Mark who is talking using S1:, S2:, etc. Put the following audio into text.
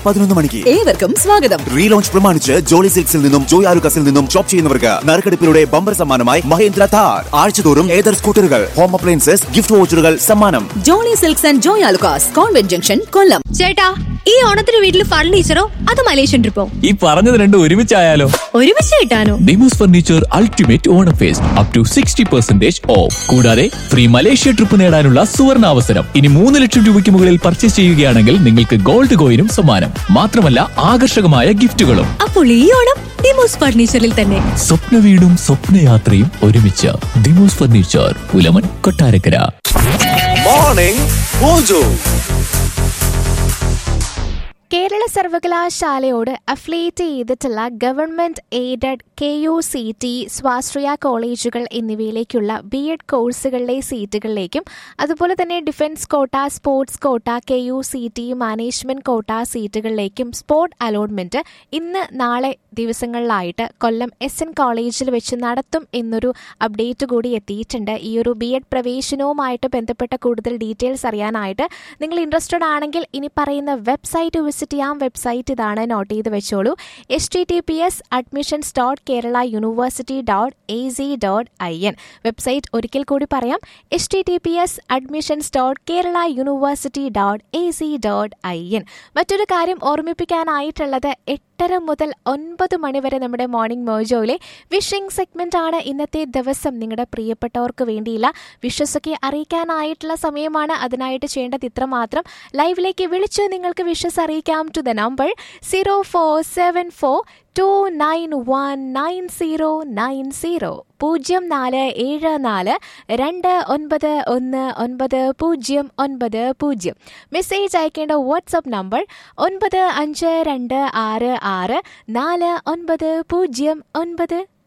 S1: പതിനൊന്ന് മണിക്ക്
S2: ഏവർക്കും സ്വാഗതം
S1: റീലോഞ്ച് പ്രമാണിച്ച് ജോളി സിൽക്സിൽ നിന്നും ജോയ് ആലുക്കസിൽ നിന്നും ഷോപ്പ് ചെയ്യുന്നവർക്ക് നറുക്കെടുപ്പിലൂടെ ബമ്പർ സമ്മാനമായി മഹേന്ദ്ര താർ ആഴ്ചതോറും ഏതർ സ്കൂട്ടറുകൾ ഹോം അപ്ലയൻസസ് ഗിഫ്റ്റ് വോച്ചറുകൾ സമ്മാനം
S2: Jolly Silks and Joy Alukkas convent junction Kollam
S3: ചേട്ടാ ഈ ഓണത്തിന് വീട്ടിൽ ഫർണിച്ചറോ അത് മലേഷ്യൻ ട്രിപ്പോ
S4: ഈ പറഞ്ഞത് രണ്ടും ഒരുമിച്ചായാലോ
S3: ഒരുമിച്ച് കിട്ടാനോ
S4: Demos furniture ultimate Onam fest up to sixty percentage off കൂടാതെ ഫ്രീ മലേഷ്യ ട്രിപ്പ് നേടാനുള്ള സുവർണ അവസരം ഇനി മൂന്ന് ലക്ഷം രൂപയ്ക്ക് മുകളിൽ പർച്ചേസ് ചെയ്യുകയാണെങ്കിൽ നിങ്ങൾക്ക് ഗോൾഡ് കോയിനും സമ്മാനം മാത്രമല്ല ആകർഷകമായ ഗിഫ്റ്റുകളും
S3: അപ്പോൾ ഈ ഓണം ഡിമോസ് ഫർണിച്ചറിൽ തന്നെ
S4: സ്വപ്ന വീടും സ്വപ്നയാത്രയും ഒരുമിച്ച് Demos furniture Pulamon Kottarakkara
S1: morning mojo
S5: Kerala സർവകലാശാലയോട് അഫിലിയേറ്റ് ചെയ്തിട്ടുള്ള government aided K U C T സ്വാശ്രയ കോളേജുകൾ എന്നിവയിലേക്കുള്ള ബി എഡ് കോഴ്സുകളിലെ സീറ്റുകളിലേക്കും അതുപോലെ തന്നെ defence quota sports quota K U C T management quota സീറ്റുകളിലേക്കും സ്പോർട്ട് അലോട്ട്മെന്റ് ഇന്ന് നാളെ ദിവസങ്ങളിലായിട്ട് കൊല്ലം എസ് എൻ കോളേജിൽ വെച്ച് നടത്തും എന്നൊരു അപ്ഡേറ്റ് കൂടി എത്തിയിട്ടുണ്ട് ഈ ഒരു ബി എഡ് പ്രവേശനവുമായിട്ട് ബന്ധപ്പെട്ട കൂടുതൽ ഡീറ്റെയിൽസ് അറിയാനായിട്ട് നിങ്ങൾ ഇൻട്രസ്റ്റഡ് ആണെങ്കിൽ ഇനി പറയുന്ന വെബ്സൈറ്റ് വിസിറ്റ് ചെയ്യാം വെബ്സൈറ്റ് ഇതാണ് നോട്ട് ചെയ്ത് വെച്ചോളൂ H T T P S admissions dot Kerala university dot A C dot I N website ഒരിക്കൽ കൂടി പറയാം H T T P S admissions dot Kerala university dot A C dot I N മറ്റൊരു കാര്യം ഓർമ്മിപ്പിക്കാനായിട്ടുള്ളത് എട്ടര മുതൽ ഒൻപത് മണി വരെ നമ്മുടെ മോർണിംഗ് മോജോയിലെ വിഷിംഗ് സെഗ്മെന്റ് ആണ് ഇന്നത്തെ ദിവസം നിങ്ങളുടെ പ്രിയപ്പെട്ടവർക്ക് വേണ്ടിയില്ല വിഷസൊക്കെ അറിയിക്കാനായിട്ടുള്ള സമയമാണ് അതിനായിട്ട് ചെയ്യേണ്ടത് ഇത്ര മാത്രം ലൈവിലേക്ക് വിളിച്ച് നിങ്ങൾക്ക് വിഷസ് അറിയിക്കാം to the number zero four seven four two nine one nine zero nine zero പൂജ്യം നാല് ഏഴ് നാല് രണ്ട് ഒൻപത് ഒന്ന് ഒൻപത് പൂജ്യം ഒൻപത് പൂജ്യം മെസ്സേജ് അയക്കേണ്ട വാട്സപ്പ് നമ്പർ ഒൻപത് അഞ്ച് രണ്ട് ആറ് ആറ് നാല് ഒൻപത് പൂജ്യം ഒൻപത്